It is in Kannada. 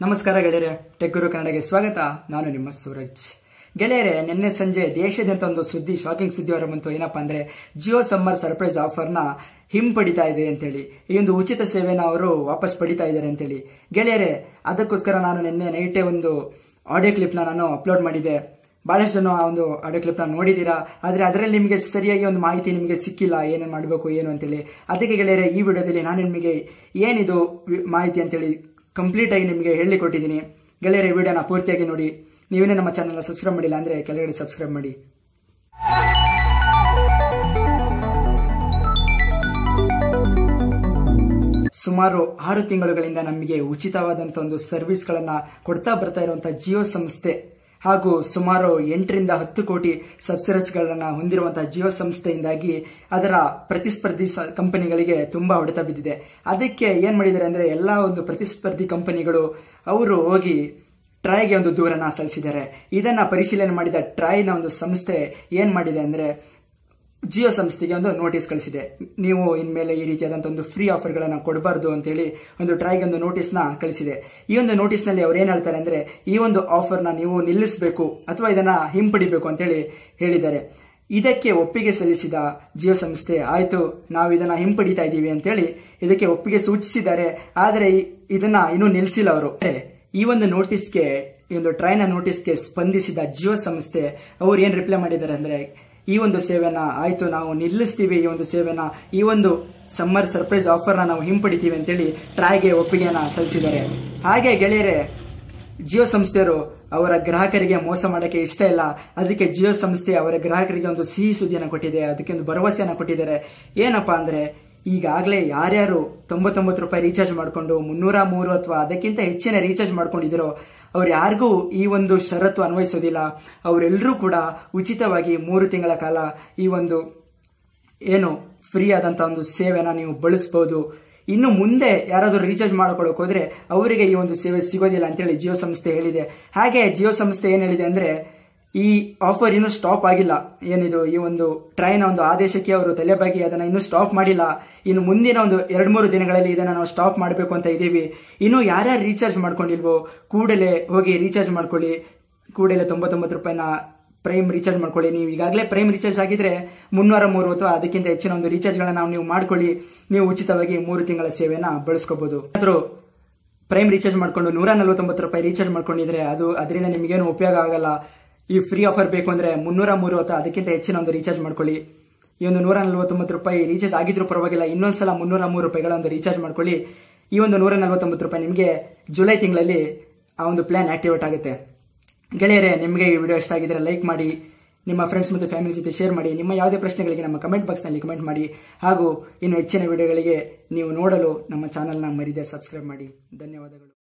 ನಮಸ್ಕಾರ ಗೆಳೆಯರೆ ಟೆಕ್ ಗುರು ಕನ್ನಡಗೆ ಸ್ವಾಗತ ನಾನು ನಿಮ್ಮ ಸೂರಜ್ ಗೆಳೆಯರೆ ನಿನ್ನೆ ಸಂಜೆ ದೇಶಾದ್ಯಂತ ಒಂದು ಸುದ್ದಿ ಶಾಕಿಂಗ್ ಸುದ್ದಿ ಹೊರ ಬಂತು ಏನಪ್ಪಾ ಅಂದ್ರೆ ಜಿಯೋ ಸಮ್ಮರ್ ಸರ್ಪ್ರೈಸ್ ಆಫರ್ನ ಹಿಂಪಡಿತಾ ಇದೆ ಅಂತೇಳಿ ಈ ಒಂದು ಉಚಿತ ಸೇವೆನ ಅವರು ವಾಪಸ್ ಪಡಿತಾ ಇದ್ದಾರೆ ಅಂತೇಳಿ ಗೆಳೆಯರೆ ಅದಕ್ಕೋಸ್ಕರ ನಾನು ನಿನ್ನೆ ನೈಟೇ ಒಂದು ಆಡಿಯೋ ಕ್ಲಿಪ್ನ ನಾನು ಅಪ್ಲೋಡ್ ಮಾಡಿದ್ದೆ ಬಹಳಷ್ಟು ಜನ ಆ ಒಂದು ಆಡಿಯೋ ಕ್ಲಿಪ್ನ ನೋಡಿದ್ದೀರಾ ಆದರೆ ಅದರಲ್ಲಿ ನಿಮಗೆ ಸರಿಯಾಗಿ ಒಂದು ಮಾಹಿತಿ ನಿಮಗೆ ಸಿಕ್ಕಿಲ್ಲ ಏನೇನು ಮಾಡಬೇಕು ಏನು ಅಂತೇಳಿ ಅದಕ್ಕೆ ಗೆಳೆಯರೆ ಈ ವಿಡಿಯೋದಲ್ಲಿ ನಾನು ನಿಮಗೆ ಏನಿದು ವಿ- ಮಾಹಿತಿ ಅಂತೇಳಿ ಕಂಪ್ಲೀಟ್ ಆಗಿ ನಿಮಗೆ ಹೇಳಿ ಕೊಟ್ಟಿದ್ದೀನಿ ಗೆಳೆಯರೆ ಈ ವಿಡಿಯೋನ ಪೂರ್ತಿಯಾಗಿ ನೋಡಿ ನೀವೇನೇ ನಮ್ಮ ಚಾನಲ್ನ ಸಬ್ಸ್ಕ್ರೈಬ್ ಮಾಡಿಲ್ಲ ಅಂದರೆ ಕೆಳಗಡೆ ಸಬ್ಸ್ಕ್ರೈಬ್ ಮಾಡಿ ಸುಮಾರು ಆರು ತಿಂಗಳುಗಳಿಂದ ನಮಗೆ ಉಚಿತವಾದಂಥ ಒಂದು ಸರ್ವಿಸ್ಗಳನ್ನ ಕೊಡ್ತಾ ಬರ್ತಾ ಇರುವಂತಹ ಜಿಯೋ ಸಂಸ್ಥೆ ಹಾಗೂ ಸುಮಾರು ಎಂಟರಿಂದ ಹತ್ತು ಕೋಟಿ ಸಬ್ಸಿಡೀಸ್ಗಳನ್ನ ಹೊಂದಿರುವಂತಹ ಜಿಯೋ ಸಂಸ್ಥೆಯಿಂದಾಗಿ ಅದರ ಪ್ರತಿಸ್ಪರ್ಧಿ ಸ- ಕಂಪನಿಗಳಿಗೆ ತುಂಬಾ ಹೊಡೆತ ಬಿದ್ದಿದೆ ಅದಕ್ಕೆ ಏನ್ ಮಾಡಿದ್ದಾರೆ ಅಂದ್ರೆ ಎಲ್ಲಾ ಒಂದು ಪ್ರತಿಸ್ಪರ್ಧಿ ಕಂಪನಿಗಳು ಅವರು ಹೋಗಿ ಟ್ರೈಗೆ ಒಂದು ದೂರನ್ನ ಸಲ್ಲಿಸಿದ್ದಾರೆ ಇದನ್ನ ಪರಿಶೀಲನೆ ಮಾಡಿದ ಟ್ರೈನ ಒಂದು ಸಂಸ್ಥೆ ಏನ್ ಮಾಡಿದೆ ಅಂದ್ರೆ ಜಿಯೋ ಸಂಸ್ಥೆಗೆ ಒಂದು ನೋಟಿಸ್ ಕಳಿಸಿದೆ ನೀವು ಇನ್ಮೇಲೆ ಈ ರೀತಿಯಾದಂತಹ ಒಂದು ಫ್ರೀ ಆಫರ್ಗಳನ್ನ ಕೊಡಬಾರ್ದು ಅಂತೇಳಿ ಒಂದು ಟ್ರೈಗೆ ಒಂದು ನೋಟಿಸ್ನ ಕಳಿಸಿದೆ ಈ ಒಂದು ನೋಟಿಸ್ನಲ್ಲಿ ಅವ್ರು ಏನ್ ಹೇಳ್ತಾರೆ ಅಂದ್ರೆ ಈ ಒಂದು ಆಫರ್ನ ನೀವು ನಿಲ್ಲಿಸಬೇಕು ಅಥವಾ ಇದನ್ನ ಹಿಂಪಡಿಬೇಕು ಅಂತೇಳಿ ಹೇಳಿದ್ದಾರೆ ಇದಕ್ಕೆ ಒಪ್ಪಿಗೆ ಸಲ್ಲಿಸಿದ ಜಿಯೋ ಸಂಸ್ಥೆ ಆಯ್ತು ನಾವು ಇದನ್ನ ಹಿಂಪಡಿತಾ ಇದ್ದೀವಿ ಅಂತೇಳಿ ಇದಕ್ಕೆ ಒಪ್ಪಿಗೆ ಸೂಚಿಸಿದ್ದಾರೆ ಆದರೆ ಈ- ಇದನ್ನ ಇನ್ನೂ ನಿಲ್ಲಿಸಿಲ್ಲ ಅವರು ಈ ಒಂದು ನೋಟಿಸ್ಗೆ ಈ ಒಂದು ಟ್ರೈನ ನೋಟಿಸ್ಗೆ ಸ್ಪಂದಿಸಿದ ಜಿಯೋ ಸಂಸ್ಥೆ ಅವ್ರು ಏನ್ ರಿಪ್ಲೈ ಮಾಡಿದ್ದಾರೆ ಅಂದ್ರೆ ಈ ಒಂದು ಸೇವೆನ ಆಯ್ತು ನಾವು ನಿಲ್ಲಿಸ್ತೀವಿ ಈ ಒಂದು ಸೇವೆನ ಈ ಒಂದು ಸಮ್ಮರ್ ಸರ್ಪ್ರೈಸ್ ಆಫರ್ನ ನಾವು ಹಿಂಪಡಿತೀವಿ ಅಂತೇಳಿ ಟ್ರಾಯ್ಗೆ ಒಪ್ಪಿಗೆಯನ್ನ ಸಲ್ಲಿಸಿದ್ದಾರೆ ಹಾಗೆ ಗೆಳೆಯರೆ ಜಿಯೋ ಸಂಸ್ಥೆಯವರು ಅವರ ಗ್ರಾಹಕರಿಗೆ ಮೋಸ ಮಾಡಕ್ಕೆ ಇಷ್ಟ ಇಲ್ಲ ಅದಕ್ಕೆ ಜಿಯೋ ಸಂಸ್ಥೆ ಅವರ ಗ್ರಾಹಕರಿಗೆ ಒಂದು ಸಿಹಿ ಸುದ್ದಿಯನ್ನು ಕೊಟ್ಟಿದೆ ಅದಕ್ಕೆ ಒಂದು ಭರವಸೆಯನ್ನು ಕೊಟ್ಟಿದ್ದಾರೆ ಏನಪ್ಪಾ ಅಂದ್ರೆ ಈಗಾಗಲೇ ಯಾರ್ಯಾರು ತೊಂಬತ್ತೊಂಬತ್ತು ರೂಪಾಯಿ ರೀಚಾರ್ಜ್ ಮಾಡಿಕೊಂಡು ಮುನ್ನೂರ ಮೂರು ಅಥವಾ ಅದಕ್ಕಿಂತ ಹೆಚ್ಚಿನ ರೀಚಾರ್ಜ್ ಮಾಡ್ಕೊಂಡಿದ್ದೀರೋ ಅವ್ರು ಯಾರಿಗೂ ಈ ಒಂದು ಷರತ್ತು ಅನ್ವಯಿಸೋದಿಲ್ಲ ಅವರೆಲ್ಲರೂ ಕೂಡ ಉಚಿತವಾಗಿ ಮೂರು ತಿಂಗಳ ಕಾಲ ಈ ಒಂದು ಏನು ಫ್ರೀ ಆದಂತ ಒಂದು ಸೇವೆನ ನೀವು ಬಳಸಬಹುದು ಇನ್ನು ಮುಂದೆ ಯಾರಾದರೂ ರೀಚಾರ್ಜ್ ಮಾಡ್ಕೊಳ್ಳೋಕೆ ಹೋದ್ರೆ ಅವರಿಗೆ ಈ ಒಂದು ಸೇವೆ ಸಿಗೋದಿಲ್ಲ ಅಂತೇಳಿ ಜಿಯೋ ಸಂಸ್ಥೆ ಹೇಳಿದೆ ಹಾಗೆ ಜಿಯೋ ಸಂಸ್ಥೆ ಏನ್ ಹೇಳಿದೆ ಅಂದ್ರೆ ಈ ಆಫರ್ ಇನ್ನೂ ಸ್ಟಾಪ್ ಆಗಿಲ್ಲ ಏನಿದು ಈ ಒಂದು ಟ್ರೈನ್ ಒಂದು ಆದೇಶಕ್ಕೆ ಅವರು ತಲೆಬಾಗಿ ಅದನ್ನ ಇನ್ನೂ ಸ್ಟಾಪ್ ಮಾಡಿಲ್ಲ ಇನ್ನು ಮುಂದಿನ ಒಂದು ಎರಡ್ ಮೂರು ದಿನಗಳಲ್ಲಿ ಇದನ್ನ ನಾವು ಸ್ಟಾಪ್ ಮಾಡಬೇಕು ಅಂತ ಇದ್ದೀವಿ ಇನ್ನು ಯಾರ್ಯಾರು ರೀಚಾರ್ಜ್ ಮಾಡ್ಕೊಂಡಿಲ್ವೋ ಕೂಡಲೇ ಹೋಗಿ ರೀಚಾರ್ಜ್ ಮಾಡ್ಕೊಳ್ಳಿ ಕೂಡಲೇ ತೊಂಬತ್ತೊಂಬತ್ತು ರೂಪಾಯಿನ ಪ್ರೈಮ್ ರೀಚಾರ್ಜ್ ಮಾಡ್ಕೊಳ್ಳಿ ನೀವು ಈಗಾಗಲೇ ಪ್ರೈಮ್ ರೀಚಾರ್ಜ್ ಆಗಿದ್ರೆ ಮುನ್ನೂರ ಮೂರು ಅಥವಾ ಅದಕ್ಕಿಂತ ಹೆಚ್ಚಿನ ಒಂದು ರೀಚಾರ್ಜ್ಗಳನ್ನ ನೀವು ಮಾಡ್ಕೊಳ್ಳಿ ನೀವು ಉಚಿತವಾಗಿ ಮೂರು ತಿಂಗಳ ಸೇವೆನ ಬಳಸ್ಕೋಬಹುದು ಆದ್ರೂ ಪ್ರೈಮ್ ರೀಚಾರ್ಜ್ ಮಾಡ್ಕೊಂಡು ನೂರ ನಲವತ್ತೊಂಬತ್ತು ರೂಪಾಯಿ ರೀಚಾರ್ಜ್ ಮಾಡ್ಕೊಂಡಿದ್ರೆ ಅದು ಅದರಿಂದ ನಿಮಗೇನು ಉಪಯೋಗ ಆಗಲ್ಲ ಈ ಫ್ರೀ ಆಫರ್ ಬೇಕು ಅಂದ್ರೆ ಮುನ್ನೂರ ಮೂರು ಅಥವಾ ಅದಕ್ಕಿಂತ ಹೆಚ್ಚಿನ ಒಂದು ರೀಚಾರ್ಜ್ ಮಾಡ್ಕೊಳ್ಳಿ ಈ ಒಂದು ನೂರ ನಲವತ್ತೊಂಬತ್ತು ರೂಪಾಯಿ ರೀಚಾರ್ಜ್ ಆಗಿದ್ರೂ ಪರವಾಗಿಲ್ಲ ಇನ್ನೊಂದ್ಸಲ ಮುನ್ನೂರ ಮೂರು ರೂಪಾಯಿಗಳ ಒಂದು ರೀಚಾರ್ಜ್ ಮಾಡ್ಕೊಳ್ಳಿ ಈ ಒಂದು ನೂರ ನಲವತ್ತೊಂಬತ್ತು ರೂಪಾಯಿ ನಿಮಗೆ ಜುಲೈ ತಿಂಗಳಲ್ಲಿ ಆ ಒಂದು ಪ್ಲಾನ್ ಆಕ್ಟಿವೇಟ್ ಆಗುತ್ತೆ ಗೆಳೆಯರೆ ನಿಮಗೆ ಈ ವಿಡಿಯೋ ಇಷ್ಟ ಆಗಿದ್ರೆ ಲೈಕ್ ಮಾಡಿ ನಿಮ್ಮ ಫ್ರೆಂಡ್ಸ್ ಮತ್ತು ಫ್ಯಾಮಿಲಿ ಜೊತೆ ಶೇರ್ ಮಾಡಿ ನಿಮ್ಮ ಯಾವುದೇ ಪ್ರಶ್ನೆಗಳಿಗೆ ನಮ್ಮ ಕಮೆಂಟ್ ಬಾಕ್ಸ್ನಲ್ಲಿ ಕಮೆಂಟ್ ಮಾಡಿ ಹಾಗೂ ಇನ್ನು ಹೆಚ್ಚಿನ ವಿಡಿಯೋಗಳಿಗೆ ನೀವು ನೋಡಲು ನಮ್ಮ ಚಾನಲ್ನ ಮರಿದೆ ಸಬ್ಸ್ಕ್ರೈಬ್ ಮಾಡಿ ಧನ್ಯವಾದಗಳು